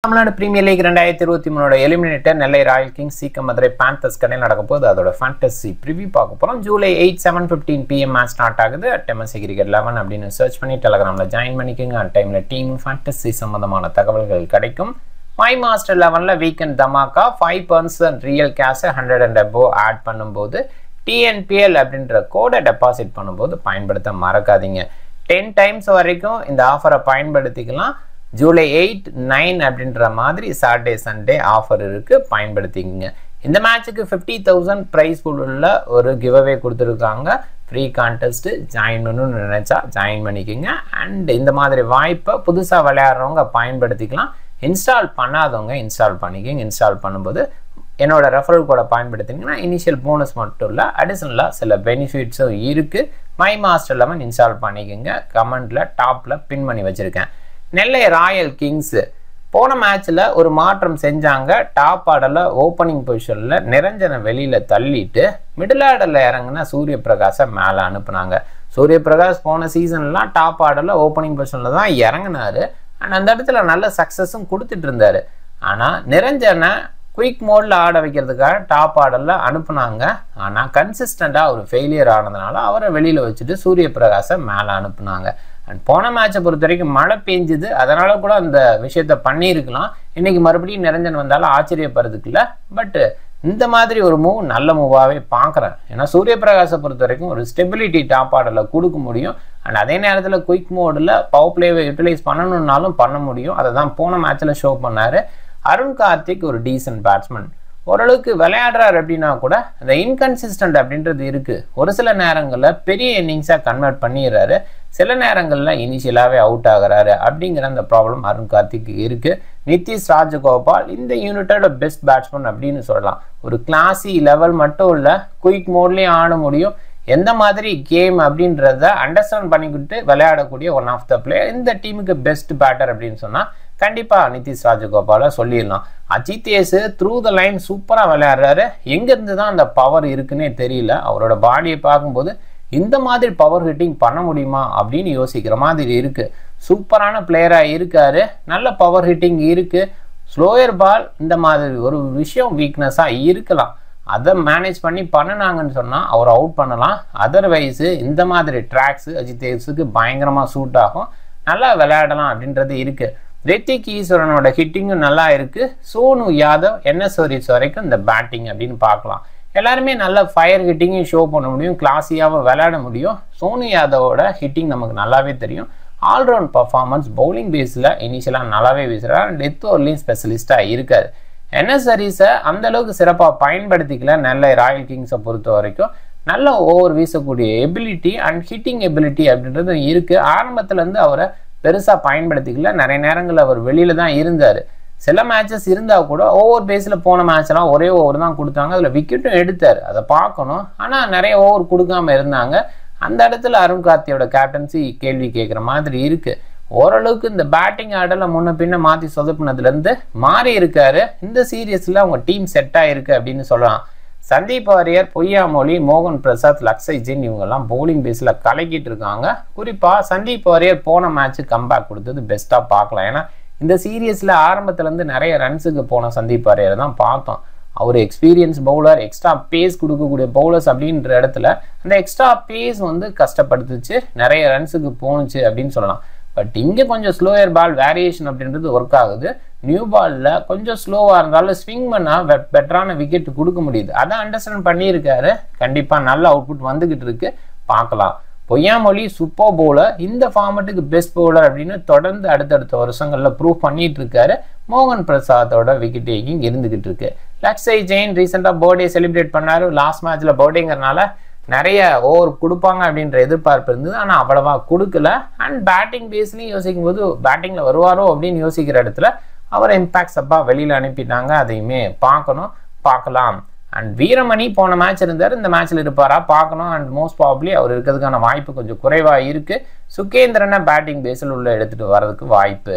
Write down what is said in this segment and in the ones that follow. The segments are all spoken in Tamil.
தமிழ்நாடு பிரீமியர் லீக் ரெண்டாயிரத்தி இருபத்தி மூணோட எலிமினேட்டர் நெல்லை ராயல் கிங்ஸ் சீக்கிரம் மதுரை பேந்தர்ஸ் கடையில் நடக்க போகுது அதோட ஃபேண்டசி ப்ரிவியூ பார்க்க போகிறோம் July eight seven fifteen PM match start ஆகுது அட் எம்எஸ்சி கிரிக்கெட் லெவன் அப்படின்னு சர்ச் பண்ணி டெலகிராமில் ஜாயின் பண்ணிக்கோங்க அட் டைமில் டீம் ஃபேண்டசி சம்மந்தமான தகவல்கள் கிடைக்கும் மை மாஸ்டர் லெவனில் வீக்கெண்ட் தமாக்கா ஃபைவ் பர்சன்ட் ரியல் கேஷை ஹண்ட்ரட் அண்ட் அபோ ஆட் பண்ணும்போது டிஎன்பிஎல் அப்படின்ற கோடை டெபாசிட் பண்ணும்போது பயன்படுத்த மறக்காதீங்க டென் டைம்ஸ் வரைக்கும் இந்த ஆஃபரை பயன்படுத்திக்கலாம் ஜூலை எயிட் நைன் அப்படின்ற மாதிரி சாட்டர்டே சண்டே ஆஃபர் இருக்குது பயன்படுத்திக்கங்க இந்த மேட்ச்சுக்கு ஃபிஃப்டி தௌசண்ட் ப்ரைஸ் உள்ள ஒரு கிவ்அவே கொடுத்துருக்காங்க ஃப்ரீ கான்டெஸ்ட்டு ஜாயின் பண்ணணும்னு நினச்சா ஜாயின் பண்ணிக்கோங்க அண்ட் இந்த மாதிரி வாய்ப்பை புதுசாக விளையாடுறவங்க பயன்படுத்திக்கலாம் இன்ஸ்டால் பண்ணாதவங்க இன்ஸ்டால் பண்ணிக்கோங்க இன்ஸ்டால் பண்ணும்போது என்னோட ரெஃபரல் கோடை பயன்படுத்திங்கன்னா இனிஷியல் போனஸ் மட்டும் இல்லை அடிஷ்னலாக சில பெனிஃபிட்ஸும் இருக்குது மை மாஸ்டர் லெவன் இன்ஸ்டால் பண்ணிக்கோங்க கமெண்ட்டில் டாப்பில் பின் பண்ணி வச்சுருக்கேன் நெல்லை ராயல் கிங்ஸு போன மேட்ச்சில் ஒரு மாற்றம் செஞ்சாங்க டாப் ஆர்டரில் ஓப்பனிங் பொசிஷனில் நிரஞ்சனை வெளியில் தள்ளிட்டு மிடில் ஆர்டரில் இறங்குன சூரிய பிரகாஷை மேலே அனுப்புனாங்க சூரிய பிரகாஷ் போன சீசன்லாம் டாப் ஆர்டரில் ஓப்பனிங் பொசிஷனில் தான் இறங்கினாரு அண்ட் அந்த இடத்துல நல்ல சக்ஸஸும் கொடுத்துட்டு இருந்தாரு ஆனால் நிரஞ்சனை குயிக் மோடில் ஆட வைக்கிறதுக்காக டாப் ஆர்டரில் அனுப்புனாங்க ஆனால் கன்சிஸ்டண்ட்டாக ஒரு ஃபெயிலியர் ஆனதுனால அவரை வெளியில் வச்சுட்டு சூரிய பிரகாஷை மேலே அனுப்புனாங்க அண்ட் போன மேட்சை பொறுத்த வரைக்கும் மழை பெஞ்சுது அதனால கூட அந்த விஷயத்த பண்ணியிருக்கலாம் இன்னைக்கு மறுபடியும் நிரஞ்சன் வந்தாலும் ஆச்சரியப்படுறதுக்கு இல்லை பட் இந்த மாதிரி ஒரு மூவ் நல்ல மூவாகவே பார்க்குறேன் ஏன்னா சூரிய பிரகாஷை பொறுத்த வரைக்கும் ஒரு ஸ்டெபிலிட்டி டாப் ஆர்டரில் கொடுக்க முடியும் அண்ட் அதே நேரத்தில் குயிக் மோடில் பவர் பிளேவை யூட்டிலைஸ் பண்ணணுன்னாலும் பண்ண முடியும் அதை தான் போன மேட்ச்சில் ஷோ பண்ணார் அருண் கார்த்திக் ஒரு டீசன்ட் பேட்ஸ்மேன் ஓரளவுக்கு விளையாடுறாரு அப்படின்னா கூட அந்த இன்கன்சிஸ்டன்ட் அப்படின்றது இருக்குது ஒரு சில நேரங்களில் பெரிய இன்னிங்ஸாக கன்வெர்ட் பண்ணிடுறாரு சில நேரங்களில் இனிஷியலாகவே அவுட் ஆகுறாரு அப்படிங்கிற அந்த ப்ராப்ளம் அருண் கார்த்திக் இருக்குது நிதிஷ் ராஜகோபால் இந்த யூனிட்டோட பெஸ்ட் பேட்ஸ்மேன் அப்படின்னு சொல்லலாம் ஒரு கிளாசி லெவல் மட்டும் இல்லை குயிக் மோட்லேயும் ஆட முடியும் எந்த மாதிரி கேம் அப்படின்றத அண்டர்ஸ்டாண்ட் பண்ணிக்கிட்டு விளையாடக்கூடிய ஒன் ஆஃப் த பிளேயர் இந்த டீமுக்கு பெஸ்ட் பேட்டர் அப்படின்னு சொன்னால் கண்டிப்பாக நிதிஷ் ராஜகோபாலை சொல்லிடலாம் Ajitesh through the line சூப்பராக விளையாடுறாரு எங்கேருந்து தான் அந்த பவர் இருக்குன்னே தெரியல அவரோட பாடியை பார்க்கும்போது இந்த மாதிரி பவர் ஹிட்டிங் பண்ண முடியுமா அப்படின்னு யோசிக்கிற மாதிரி இருக்கு சூப்பரான பிளேயராக இருக்காரு நல்ல பவர் ஹிட்டிங் இருக்கு ஸ்லோயர் பால் இந்த மாதிரி ஒரு விஷயம் வீக்னஸாக இருக்கலாம் அதை மேனேஜ் பண்ணி பண்ணினாங்கன்னு சொன்னால் அவர் அவுட் பண்ணலாம் அதர்வைஸு இந்த மாதிரி ட்ராக்ஸு அஜித் ஏசுக்கு பயங்கரமாக சூட் ஆகும் நல்லா விளையாடலாம் அப்படின்றது இருக்குது ரித்திக் ஈஸ்வரனோட ஹிட்டிங்கும் நல்லா இருக்கு சோனு யாதவ் என்எஸ் வரிஸ் வரைக்கும் இந்த பேட்டிங் அப்படின்னு பார்க்கலாம் எல்லாருமே நல்ல ஃபயர் ஹிட்டிங்கும் ஷோ பண்ண முடியும் கிளாஸியாகவும் விளையாட முடியும் சோனு யாதவோட ஹிட்டிங் நமக்கு நல்லாவே தெரியும் ஆல்ரவுண்ட் பர்ஃபார்மன்ஸ் பவுலிங் பேஸில் இனிஷியலாக நல்லாவே வீசுகிறார் டெத் ஓவர்லையும் ஸ்பெஷலிஸ்ட்டாக இருக்கார் என்எஸ் ஹரிஸை அந்த அளவுக்கு சிறப்பாக பயன்படுத்திக்கல நெல்லை ராயல் கிங்ஸை பொறுத்த வரைக்கும் நல்ல ஓவர் வீசக்கூடிய எபிலிட்டி அண்ட் ஹிட்டிங் எபிலிட்டி அப்படின்றது இருக்குது ஆரம்பத்துலேருந்து அவரை பெருசாக பயன்படுத்திக்கல நிறைய நேரங்களில் அவர் வெளியில் தான் இருந்தார் சில மேட்சஸ் இருந்தால் கூட ஓவர் பேஸில் போன மேட்ச்லாம் ஒரே ஓவர் தான் கொடுத்தாங்க அதில் விக்கெட்டும் எடுத்தார் அதை பார்க்கணும் ஆனால் நிறைய ஓவர் கொடுக்காம இருந்தாங்க அந்த இடத்துல அருண் கார்த்தியோட கேப்டன்சி கேள்வி கேட்குற மாதிரி இருக்குது ஓரளவுக்கு இந்த பேட்டிங் ஆர்டரில் முன்ன பின்ன மாற்றி சொதப்புனதுலேருந்து மாறி இருக்காரு இந்த சீரியஸில் அவங்க டீம் செட் ஆகிருக்கு அப்படின்னு சொல்லலாம் சந்தீப் வாரியர் பொய்யாமொழி மோகன் பிரசாத் லக்ஸை ஜின் இவங்கெல்லாம் பவுலிங் பேஸில் கலக்கிட்டு இருக்காங்க குறிப்பாக சந்தீப் வாரியர் போன மேட்ச்சு கம்பேக் கொடுத்தது பெஸ்ட்டாக பார்க்கலாம் ஏன்னா இந்த சீரியஸில் ஆரம்பத்துலேருந்து நிறைய ரன்ஸுக்கு போன சந்தீப் வாரியரை தான் பார்த்தோம் அவர் எக்ஸ்பீரியன்ஸ் பவுலர் எக்ஸ்ட்ரா பேஸ் கொடுக்கக்கூடிய பவுலர்ஸ் அப்படின்ற இடத்துல அந்த எக்ஸ்ட்ரா பேஸ் வந்து கஷ்டப்படுத்துச்சு நிறைய ரன்ஸுக்கு போணுச்சு அப்படின்னு சொல்லலாம் பட் இங்கே கொஞ்சம் ஸ்லோயர் பால் வேரியேஷன் அப்படின்றது ஒர்க் ஆகுது நியூ பாலில் கொஞ்சம் ஸ்லோவாக இருந்தாலும் ஸ்விங் பண்ணால் பெட்டரான விக்கெட் கொடுக்க முடியுது அதை அண்டர்ஸ்டாண்ட் பண்ணியிருக்காரு கண்டிப்பாக நல்ல அவுட்புட் வந்துக்கிட்டு இருக்கு பார்க்கலாம் பொய்யாமொழி சூப்பர் பவுலர் இந்த ஃபார்மட்டுக்கு பெஸ்ட் பவுலர் அப்படின்னு தொடர்ந்து அடுத்தடுத்த வருஷங்களில் ப்ரூவ் பண்ணிட்டு இருக்காரு மோகன் பிரசாத்தோட விக்கெட் டேக்கிங் இருந்துகிட்டு இருக்கு லக்ஸை ஜெயின் ரீசெண்டாக பர்த்டே செலிப்ரேட் பண்ணாரு லாஸ்ட் மேட்ச்ல பர்த்டேங்கிறனால நிறைய ஓவர் கொடுப்பாங்க அப்படின்ற எதிர்பார்ப்பு இருந்தது ஆனால் அவ்வளவா கொடுக்கல அண்ட் பேட்டிங் பேஸ்லையும் யோசிக்கும் போது பேட்டிங்கில் வருவாரோ அப்படின்னு யோசிக்கிற இடத்துல அவரை இம்பாக்ட் சப்பா வெளியில் அனுப்பிட்டாங்க அதையுமே பார்க்கணும் பார்க்கலாம் அண்ட் வீரமணி போன மேட்ச் இருந்தார் இந்த மேட்ச்சில் இருப்பாரா பார்க்கணும் அண்ட் மோஸ்ட் ப்ராப்ளி அவர் இருக்கிறதுக்கான வாய்ப்பு கொஞ்சம் குறைவாக இருக்குது சுகேந்திரனை பேட்டிங் பேஸில் உள்ள எடுத்துகிட்டு வர்றதுக்கு வாய்ப்பு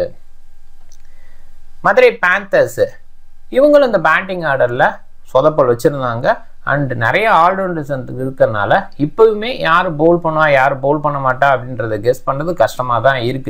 மதுரை பேந்தர்ஸ் இவங்களும் இந்த பேட்டிங் ஆர்டரில் சொதப்பல் வச்சுருந்தாங்க அண்ட் நிறைய ஆல்ரவுண்டர்ஸ் இருக்கிறனால இப்போவுமே யார் பவுல் பண்ணுவா யார் பவுல் பண்ண மாட்டா அப்படின்றத கெஸ் பண்ணுறது கஷ்டமாக தான் இருக்குது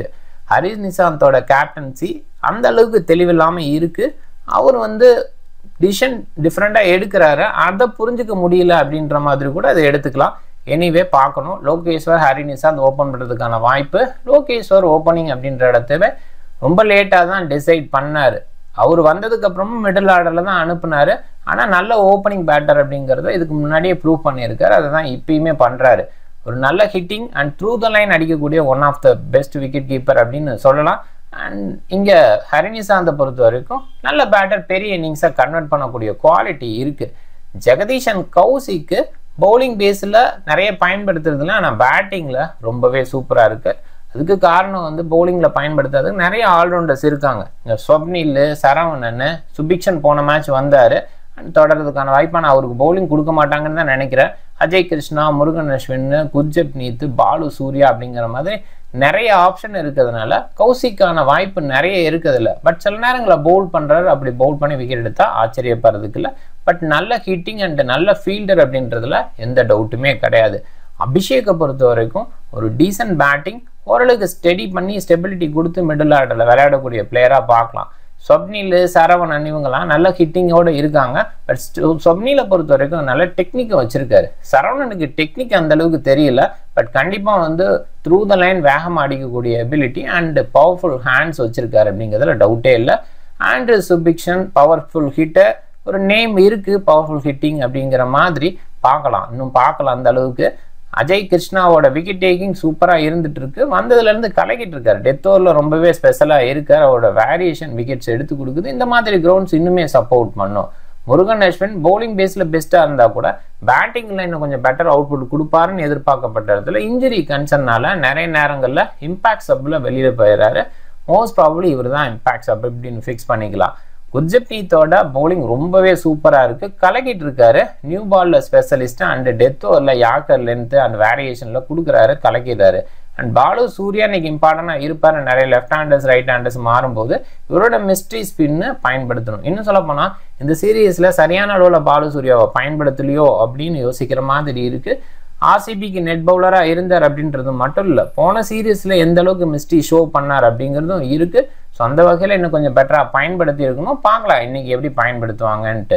ஹரிஷ் நிசாந்தோட கேப்டன்சி அந்த அளவுக்கு தெளிவில்லாமல் இருக்கு அவர் வந்து டிசிஷன் டிஃப்ரெண்ட்டாக எடுக்கிறாரு அதை புரிஞ்சுக்க முடியல அப்படின்ற மாதிரி கூட அதை எடுத்துக்கலாம் எனிவே பார்க்கணும் லோகேஸ்வர் ஹரி நிசாந்த் ஓப்பன் பண்ணுறதுக்கான வாய்ப்பு லோகேஸ்வர் ஓப்பனிங் அப்படின்ற இடத்துல ரொம்ப லேட்டாக தான் டிசைட் பண்ணார் அவர் வந்ததுக்கு அப்புறமும் மிடில் ஆர்டரில் தான் அனுப்புனாரு ஆனால் நல்ல ஓப்பனிங் பேட்டர் அப்படிங்கிறத இதுக்கு முன்னாடியே ப்ரூவ் பண்ணியிருக்காரு அதை தான் இப்பயுமே பண்ணுறாரு ஒரு நல்ல hitting and through the line அடிக்கக்கூடிய one of the best wicketkeeper அப்படின்னு சொல்லலாம் அண்ட் இங்கே ஹரினிசாந்தை பொறுத்த வரைக்கும் நல்ல பேட்டர் பெரிய இன்னிங்ஸை கன்வெர்ட் பண்ணக்கூடிய குவாலிட்டி இருக்குது ஜெகதீஷன் கௌசிக்கு பவுலிங் பேஸில் நிறைய பயன்படுத்துறதுல ஆனால் பேட்டிங்கில் ரொம்பவே சூப்பராக இருக்குது அதுக்கு காரணம் வந்து பவுலிங்கில் பயன்படுத்தாதது நிறைய ஆல்ரவுண்டர்ஸ் இருக்காங்க இந்த ஸ்வப்னில் சரவணன் சுபிக்ஷன் போன மேட்ச் வந்தார் தொடர்றதுக்கான வாய்ப்பான அவருக்கு பவுலிங் கொடுக்க மாட்டாங்கன்னு தான் நினைக்கிறேன் அஜய் கிருஷ்ணா முருகன் அஸ்வின் குர்ஜப் நீத்து பாலு சூர்யா அப்படிங்கிற மாதிரி நிறைய ஆப்ஷன் இருக்கிறதுனால கௌசிக்கான வாய்ப்பு நிறைய இருக்குதுல்ல பட் சில நேரங்களில் பவுல் பண்ணுறாரு அப்படி பவுல் பண்ணி விக்கெட் எடுத்தால் ஆச்சரியப்படுறதுக்கு இல்லை பட் நல்ல ஹிட்டிங் அண்ட் நல்ல ஃபீல்டர் அப்படின்றதுல எந்த டவுட்டுமே கிடையாது அபிஷேக்கை பொறுத்த வரைக்கும் ஒரு டீசன்ட் பேட்டிங் ஓரளவுக்கு ஸ்டெடி பண்ணி ஸ்டெபிலிட்டி கொடுத்து மிடில் ஆர்டரில் விளையாடக்கூடிய பிளேயராக பார்க்கலாம் சொப்னில் சரவணன் இவங்கெல்லாம் நல்ல ஹிட்டிங்கோடு இருக்காங்க பட் சொப்னில பொறுத்த வரைக்கும் நல்ல டெக்னிக்கை வச்சிருக்காரு சரவணனுக்கு டெக்னிக் அந்த அளவுக்கு தெரியல பட் கண்டிப்பாக வந்து த்ரூ த லைன் வேகமாக அடிக்கக்கூடிய எபிலிட்டி அண்ட் பவர்ஃபுல் ஹேண்ட்ஸ் வச்சிருக்காரு அப்படிங்கிறதுல டவுட்டே இல்லை ஆண்ட்ரு சுபிக்ஷன் பவர்ஃபுல் ஹிட்டர் ஒரு நேம் இருக்குது பவர்ஃபுல் ஹிட்டிங் அப்படிங்கிற மாதிரி பார்க்கலாம் இன்னும் பார்க்கலாம் அந்த அளவுக்கு அஜய் கிருஷ்ணாவோட விக்கெட் டேக்கிங் சூப்பராக இருந்துட்டு இருக்கு வந்ததுலேருந்து கலக்கிட்டு இருக்காரு டெத் ஓவரில் ரொம்பவே ஸ்பெஷலாக இருக்கார் அவரோட வேரியேஷன் விக்கெட்ஸ் எடுத்து கொடுக்குது இந்த மாதிரி கிரவுண்ட்ஸ் இன்னுமே சப்போர்ட் பண்ணும் முருகன் அஸ்வின் பவுலிங் பேஸில் பெஸ்ட்டாக இருந்தால் கூட பேட்டிங்கில் இன்னும் கொஞ்சம் பெட்டர் அவுட்புட் கொடுப்பாருன்னு எதிர்பார்க்கப்பட்ட இடத்துல இன்ஜுரி கன்சர்னால நிறைய நேரங்களில் இம்பாக்ட் சப்பில் வெளியில் போயிடுறாரு மோஸ்ட் ப்ராபப்ளி இவர் தான் இம்பாக்ட் சப் இப்படின்னு ஃபிக்ஸ் பண்ணிக்கலாம் குர்ஜப்னீத்தோட பவுலிங் ரொம்பவே சூப்பராக இருக்குது கலக்கிட்டு இருக்காரு நியூ பாலில் ஸ்பெஷலிஸ்ட் அண்ட் டெத் ஓவரில் யாக்கர் லென்த்து அண்ட் வேரியேஷனில் கொடுக்குறாரு கலக்கிறாரு அண்ட் பாலு சூர்யா இன்னைக்கு இம்பார்ட்டண்டாக இருப்பார் நிறைய லெஃப்ட் ஹேண்டர்ஸ் ரைட் ஹேண்டர்ஸ் மாறும்போது இவரோட மிஸ்ட்ரி ஸ்பின்னு பயன்படுத்தணும் இன்னும் சொல்ல போனால் இந்த சீரீஸில் சரியான அளவில் பாலு சூர்யாவை பயன்படுத்தலையோ அப்படின்னு யோசிக்கிற மாதிரி இருக்குது ஆர்சிபிக்கு நெட் பவுலராக இருந்தார் அப்படின்றது மட்டும் இல்லை போன சீரீஸில் எந்த அளவுக்கு மிஸ்டி ஷோ பண்ணார் அப்படிங்கிறதும் இருக்குது ஸோ அந்த வகையில் இன்னும் கொஞ்சம் பெட்டராக பயன்படுத்தி இருக்கணும் பார்க்கலாம் இன்னைக்கு எப்படி பயன்படுத்துவாங்கன்ட்டு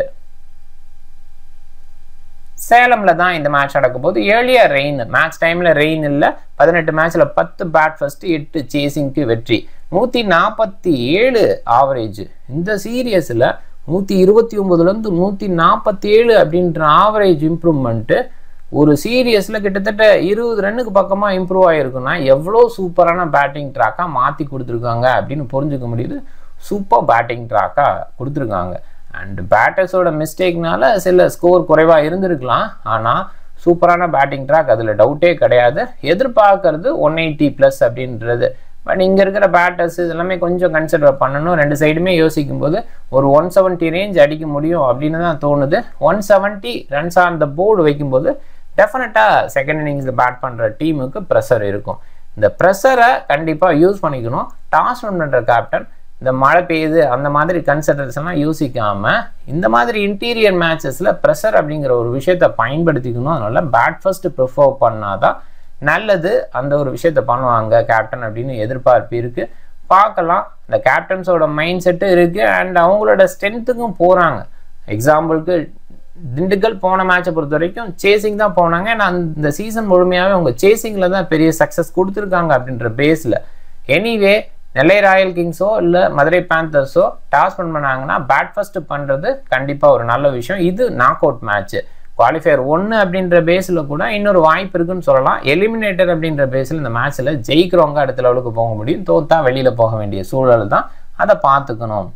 சேலமில் தான் இந்த மேட்ச் நடக்கும் போது ஏர்லியர் ரெயின் மேட்ச் டைமில் ரெயின் இல்லை பதினெட்டு மேட்ச்சில் பத்து பேட் ஃபஸ்ட்டு எட்டு சேசிங்க்கு வெற்றி நூற்றி நாற்பத்தி ஏழு ஆவரேஜ் இந்த சீரியஸில் நூற்றி இருபத்தி ஒம்பதுலேருந்து நூற்றி நாற்பத்தி ஏழு அப்படின்ற ஆவரேஜ் இம்ப்ரூவ்மெண்ட்டு ஒரு சீரியஸில் கிட்டத்தட்ட இருபது ரன்னுக்கு பக்கமாக இம்ப்ரூவ் ஆகிருக்குன்னா எவ்வளோ சூப்பரான பேட்டிங் ட்ராக்காக மாற்றி கொடுத்துருக்காங்க அப்படின்னு புரிஞ்சுக்க முடியுது சூப்பர் பேட்டிங் ட்ராக்காக கொடுத்துருக்காங்க அண்ட் பேட்டர்ஸோட மிஸ்டேக்னால சில ஸ்கோர் குறைவாக இருந்திருக்கலாம் ஆனால் சூப்பரான பேட்டிங் ட்ராக் அதில் டவுட்டே கிடையாது எதிர்பார்க்கறது ஒன் எயிட்டி ப்ளஸ் அப்படின்றது பட் இங்கே இருக்கிற பேட்டர்ஸ் இதெல்லாமே கொஞ்சம் கன்சிடர் பண்ணணும் ரெண்டு சைடுமே யோசிக்கும் போது ஒரு ஒன் செவன்ட்டி ரேஞ்ச் அடிக்க முடியும் அப்படின்னு தான் தோணுது one seventy runs on the board வைக்கும்போது டெஃபினட்டாக செகண்ட் இன்னிங்ஸில் பேட் பண்ணுற டீமுக்கு ப்ரெஷர் இருக்கும் இந்த ப்ரெஷரை கண்டிப்பாக யூஸ் பண்ணிக்கணும் டாஸ் ரன் பண்ணுற கேப்டன் இந்த மழை பெய்யுது அந்த மாதிரி கன்சிடரேஷன்லாம் யோசிக்காமல் இந்த மாதிரி இன்டீரியர் மேட்சஸில் ப்ரெஷர் அப்படிங்கிற ஒரு விஷயத்தை பயன்படுத்திக்கணும் அதனால பேட் ஃபர்ஸ்ட் ப்ரிஃபர் பண்ணாதான் நல்லது அந்த ஒரு விஷயத்த பண்ணுவாங்க கேப்டன் அப்படின்னு எதிர்பார்ப்பு இருக்குது பார்க்கலாம் இந்த கேப்டன்ஸோட மைண்ட் செட்டு இருக்குது அண்ட் அவங்களோட ஸ்ட்ரென்த்துக்கும் போகிறாங்க எக்ஸாம்பிளுக்கு திண்டுக்கல் போன மேட்சை பொறுத்த வரைக்கும் சேசிங் தான் போனாங்க ஏன்னா அந்த சீசன் முழுமையாகவே அவங்க சேசிங்கில் தான் பெரிய சக்ஸஸ் கொடுத்துருக்காங்க அப்படின்ற பேஸில் எனிவே நெல்லை ராயல் கிங்ஸோ இல்லை மதுரை பேந்தர்ஸோ டாஸ் பண் பண்ணாங்கன்னா பேட் ஃபர்ஸ்ட் பண்ணுறது கண்டிப்பாக ஒரு நல்ல விஷயம் இது நாக் அவுட் மேட்ச்சு குவாலிஃபயர் ஒன்று அப்படின்ற பேஸில் கூட இன்னொரு வாய்ப்பு இருக்குன்னு சொல்லலாம் எலிமினேட்டர் அப்படின்ற பேஸில் இந்த மேட்ச்சில் ஜெயிக்கிறவங்க அடுத்த லெவலுக்கு போக முடியும் தோத்தா வெளியில் போக வேண்டிய சூழல் தான் அதை பார்த்துக்கணும்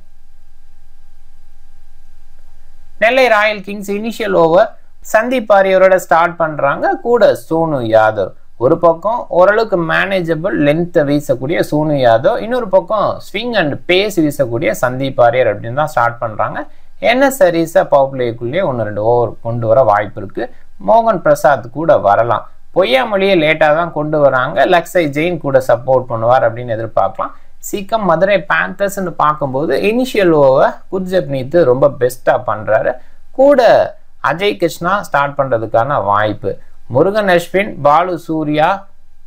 Nellai royal kings initial over Sandeep ஆரியரோட ஸ்டார்ட் பண்ணுறாங்க கூட சோனு யாதவ் ஒரு பக்கம் ஓரளவுக்கு மேனேஜபிள் லென்த்தை வீசக்கூடிய சோனு யாதவ் இன்னொரு பக்கம் ஸ்விங் அண்ட் பேஸ் வீசக்கூடிய சந்தீப் ஆரியர் அப்படின்னு தான் ஸ்டார்ட் பண்ணுறாங்க என்ன சரீஸாக பவர் பிளேக்குள்ளேயே ஒன்று ரெண்டு ஓவர் கொண்டு வர வாய்ப்பு இருக்குது மோகன் பிரசாத் கூட வரலாம் பொய்யாமொழியை லேட்டாக தான் கொண்டு வராங்க லக்ஸை ஜெயின் கூட சப்போர்ட் பண்ணுவார் அப்படின்னு எதிர்பார்க்கலாம் சீக்கிரம் மதுரை பேந்தர்ஸ்னு பார்க்கும்போது இனிஷியல் ஓவர் குர்ஜப் நீத்து ரொம்ப பெஸ்ட்டாக பண்ணுறாரு கூட அஜய் கிருஷ்ணா ஸ்டார்ட் பண்ணுறதுக்கான வாய்ப்பு முருகன் அஸ்வின் பாலு சூர்யா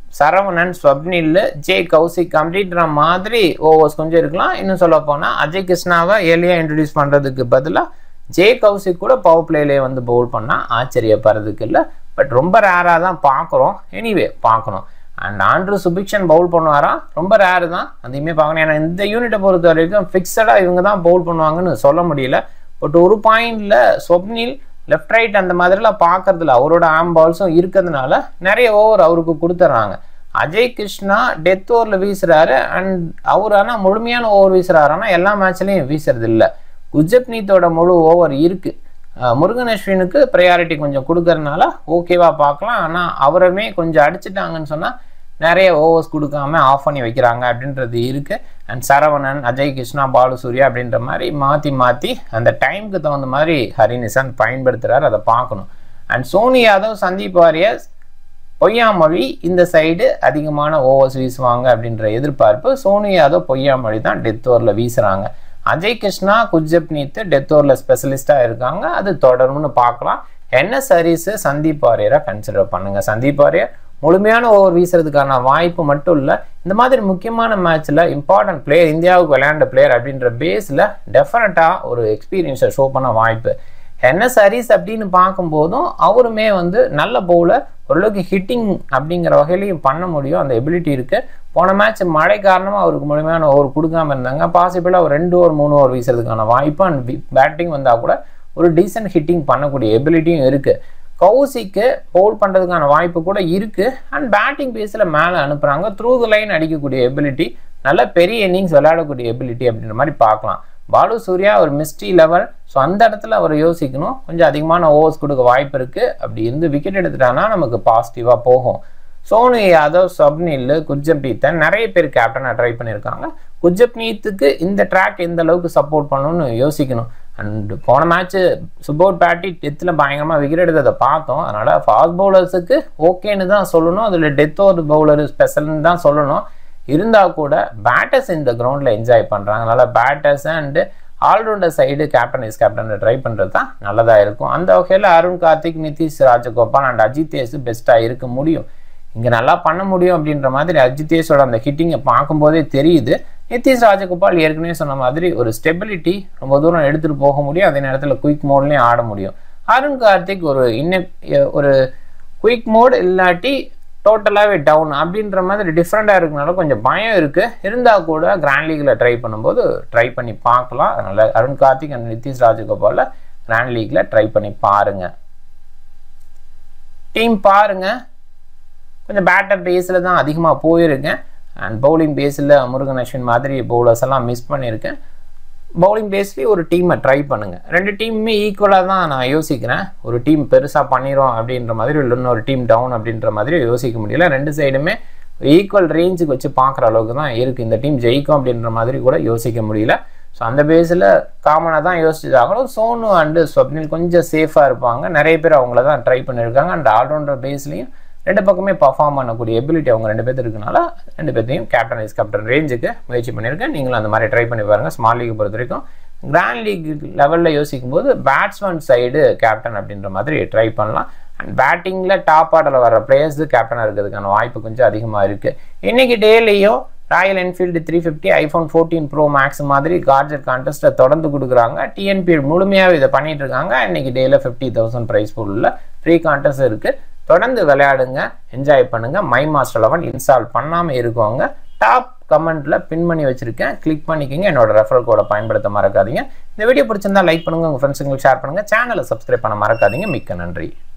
சரவணன் ஸ்வப்னில் ஜே கௌசிக் அப்படின்ற மாதிரி ஓவர்ஸ் கொஞ்சம் இருக்கலாம் இன்னும் சொல்ல போனால் அஜய் கிருஷ்ணாவை ஏர்லியாக இன்ட்ரடியூஸ் பண்ணுறதுக்கு பதிலாக ஜே கௌசிக் கூட பவர் பிளேலேயே வந்து பவுல் பண்ணால் ஆச்சரியப்படுறதுக்கு இல்லை பட் ரொம்ப ரேராக தான் பார்க்குறோம் எனிவே பார்க்கணும் அண்ட் ஆண்ட்ரு சுபிக்ஷன் பவுல் பண்ணுவாரா ரொம்ப ரேரு தான் அதையுமே பார்க்கணும் ஏன்னா இந்த யூனிட்டை பொறுத்த வரைக்கும் ஃபிக்ஸடாக இவங்க தான் பவுல் பண்ணுவாங்கன்னு சொல்ல முடியல பட் ஒரு பாயிண்டில் ஸ்வப்னில் லெஃப்ட் ரைட் அந்த மாதிரிலாம் பார்க்கறதுல அவரோட ஆம் பால்ஸும் இருக்கிறதுனால நிறைய ஓவர் அவருக்கு கொடுத்துட்றாங்க அஜய் கிருஷ்ணா டெத் ஓவரில் வீசுறாரு அண்ட் அவர் ஆனால் முழுமையான ஓவர் வீசுறாரு ஆனால் எல்லா மேட்ச்லையும் வீசுறது இல்லை குஜப்னீத்தோட முழு ஓவர் இருக்கு முருகன் அஸ்வினுக்கு ப்ரையாரிட்டி கொஞ்சம் கொடுக்கறதுனால ஓகேவா பார்க்கலாம் ஆனால் அவருமே கொஞ்சம் அடிச்சிட்டாங்கன்னு சொன்னால் நிறைய ஓவர்ஸ் கொடுக்காம ஆஃப் பண்ணி வைக்கிறாங்க அப்படின்றது இருக்கு அண்ட் சரவணன் அஜய் கிருஷ்ணா பாலு சூர்யா அப்படின்ற மாதிரி மாற்றி மாற்றி அந்த டைமுக்கு தகுந்த மாதிரி ஹரிநிசன் பயன்படுத்துகிறார் அதை பார்க்கணும் அண்ட் சோனி யாதவ் சந்தீப் வாரியர்ஸ் பொய்யாமொழி இந்த சைடு அதிகமான ஓவர்ஸ் வீசுவாங்க அப்படின்ற எதிர்பார்ப்பு சோனி யாதவ் பொய்யாமொழி தான் டெத் ஓவரில் வீசுகிறாங்க அஜய் கிருஷ்ணா குஜப்னீத் டெத் ஓவரில் ஸ்பெஷலிஸ்டாக இருக்காங்க அது தொடரும்னு பார்க்கலாம் என்ன சரீஸு சந்தீப் வாரியரை கன்சிடர் பண்ணுங்கள் சந்தீப் வாரியர் முழுமையான ஓவர் வீசுறதுக்கான வாய்ப்பு மட்டும் இல்லை இந்த மாதிரி முக்கியமான மேட்ச்சில் இம்பார்ட்டன்ட் பிளேயர் இந்தியாவுக்கு விளையாண்ட பிளேயர் அப்படின்ற பேஸில் டெஃபினட்டாக ஒரு எக்ஸ்பீரியன்ஸை ஷோ பண்ண வாய்ப்பு என்ன சரீஸ் அப்படின்னு பார்க்கும்போதும் அவருமே வந்து நல்ல பவுலர் ஓரளவுக்கு ஹிட்டிங் அப்படிங்கிற வகையிலையும் பண்ண முடியும் அந்த எபிலிட்டி இருக்குது போன மேட்ச் மழை காரணமாக அவருக்கு முழுமையான ஓவர் கொடுக்காம இருந்தாங்க பாசிபிளாக ஒரு ரெண்டு ஓவர் மூணு ஓவர் வீசுறதுக்கான வாய்ப்பு அண்ட் பேட்டிங் வந்தால் கூட ஒரு டீசென்ட் ஹிட்டிங் பண்ணக்கூடிய எபிலிட்டியும் இருக்குது கௌசிக்கு பவுல் பண்ணுறதுக்கான வாய்ப்பு கூட இருக்குது அண்ட் பேட்டிங் பேஸில் மேலே அனுப்புகிறாங்க த்ரூ த லைன் அடிக்கக்கூடிய எபிலிட்டி நல்ல பெரிய இன்னிங்ஸ் விளையாடக்கூடிய எபிலிட்டி அப்படின்ற மாதிரி பார்க்கலாம் பாலு சூர்யா ஒரு மிஸ்டி லெவல் ஸோ அந்த இடத்துல அவர் யோசிக்கணும் கொஞ்சம் அதிகமான ஓவர்ஸ் கொடுக்க வாய்ப்பு இருக்குது அப்படி இருந்து விக்கெட் எடுத்துட்டானா நமக்கு பாசிட்டிவாக போகும் சோனு யாதவ் சப்னில் குர்ஜப்னீத்தை நிறைய பேர் கேப்டனாக ட்ரை பண்ணியிருக்காங்க குர்ஜப்னீத்துக்கு இந்த ட்ராக் எந்த அளவுக்கு சப்போர்ட் பண்ணணும்னு யோசிக்கணும் அண்ட் போன மேட்ச்சு சுபோட் பேட்டி டெத்தில் பயங்கரமாக விக்கெட் எடுத்ததை பார்த்தோம் அதனால் ஃபாஸ்ட் பவுலர்ஸுக்கு ஓகேன்னு தான் சொல்லணும் அதில் டெத் ஓவர் பவுலர் ஸ்பெஷல்னு தான் சொல்லணும் இருந்தால் கூட பேட்டர்ஸ் இந்த கிரவுண்டில் என்ஜாய் பண்ணுறாங்க அதனால் batters and allrounder side captain is captain try பண்ணுறது தான் நல்லதாக இருக்கும் அந்த வகையில் அருண் கார்த்திக் நிதிஷ் ராஜகோபால் அண்ட் அஜித்தேஷ் பெஸ்ட்டாக இருக்க முடியும் இங்கே நல்லா பண்ண முடியும் அப்படின்ற மாதிரி அஜித்தேஷோட அந்த ஹிட்டிங்கை பார்க்கும்போதே தெரியுது நிதிஷ் ராஜகோபால் ஏற்கனவே சொன்ன மாதிரி ஒரு ஸ்டெபிலிட்டி ரொம்ப தூரம் எடுத்துகிட்டு போக முடியும் அதே நேரத்தில் குயிக் மோட்லேயும் ஆட முடியும் அருண் கார்த்திக் ஒரு இன்ன ஒரு குயிக் மோட் இல்லாட்டி டோட்டலாகவே டவுன் அப்படின்ற மாதிரி டிஃப்ரெண்ட்டாக இருக்கனால கொஞ்சம் பயம் இருக்குது இருந்தால் கூட கிராண்ட் லீக்கில் ட்ரை பண்ணும்போது ட்ரை பண்ணி பார்க்கலாம் அதனால் அருண் கார்த்திக் அண்ட் நிதிஷ் ராஜகோபாலில் கிராண்ட் லீக்கில் ட்ரை பண்ணி பாருங்கள் டீம் பாருங்கள் கொஞ்சம் பேட்டர் பேஸில் தான் அதிகமாக போயிருக்கேன் அண்ட் பவுலிங் பேஸில் முருகன் அஸ்வின் மாதிரி பவுலர்ஸ் எல்லாம் மிஸ் பண்ணியிருக்கேன் பவுலிங் பேஸ்லேயே ஒரு டீமை ட்ரை பண்ணுங்கள் ரெண்டு டீமுமே ஈக்குவலாக தான் நான் யோசிக்கிறேன் ஒரு டீம் பெருசாக பண்ணிடும் அப்படின்ற மாதிரி இல்லை இன்னொரு டீம் டவுன் அப்படின்ற மாதிரி யோசிக்க முடியல ரெண்டு சைடுமே ஈக்குவல் ரேஞ்சுக்கு வச்சு பார்க்குற அளவுக்கு தான் இருக்குது இந்த டீம் ஜெயிக்கும் அப்படின்ற மாதிரி கூட யோசிக்க முடியல ஸோ அந்த பேஸில் காமனாக தான் யோசிச்சதாகணும் சோனு அண்டு ஸ்வப்னில் கொஞ்சம் சேஃபாக இருப்பாங்க நிறைய பேர் அவங்கள தான் ட்ரை பண்ணியிருக்காங்க அண்ட் ஆல்ரவுண்டர் பேஸ்லேயும் ரெண்டு பக்கமே பர்ஃபார்ம் பண்ணக்கூடிய எபிலிட்டி அவங்க ரெண்டு பேர்த்து இருக்கனால ரெண்டு பேர்த்தையும் கேப்டன் வைஸ் கேப்டன் ரேஞ்சுக்கு முயற்சி பண்ணியிருக்கேன் நீங்களும் அந்த மாதிரி ட்ரை பண்ணி பாருங்கள் ஸ்மால் லீக் பொறுத்த வரைக்கும் கிராண்ட் லீக் லெவலில் யோசிக்கும் போது பேட்ஸ்மேன் சைடு கேப்டன் அப்படின்ற மாதிரி ட்ரை பண்ணலாம் அண்ட் பேட்டிங்கில் டாப் ஆர்டரில் வர பிளேயர்ஸ் கேப்டனாக இருக்கிறதுக்கான வாய்ப்பு கொஞ்சம் அதிகமாக இருக்குது இன்றைக்கி டேலையும் Royal Enfield three fifty iPhone fourteen Pro Max மாதிரி கார்ஜர் கான்டெஸ்ட்டை தொடர்ந்து கொடுக்குறாங்க டிஎன்பி முழுமையாக இதை பண்ணிட்டு இருக்காங்க இன்னைக்கு டேயில் ஃபிஃப்டி தௌசண்ட் ப்ரைஸ் ஃபுல்லில் ஃப்ரீ கான்டெஸ்ட் இருக்குது தொடர்ந்து விளையாடுங்க என்ஜாய் பண்ணுங்கள் மை மாஸ்டர் லெவன் இன்ஸ்டால் பண்ணாமல் இருக்கவங்க டாப் கமெண்ட்டில் பின் பண்ணி வச்சுருக்கேன் கிளிக் பண்ணிக்கோங்க என்னோட ரெஃபரல் கோடை பயன்படுத்த மறக்காதீங்க இந்த வீடியோ பிடிச்சிருந்தா லைக் பண்ணுங்கள் உங்கள் ஃப்ரெண்ட்ஸுங்களுக்கு ஷேர் பண்ணுங்கள் சேனலை சப்ஸ்கிரைப் பண்ண மறக்காதீங்க மிக்க நன்றி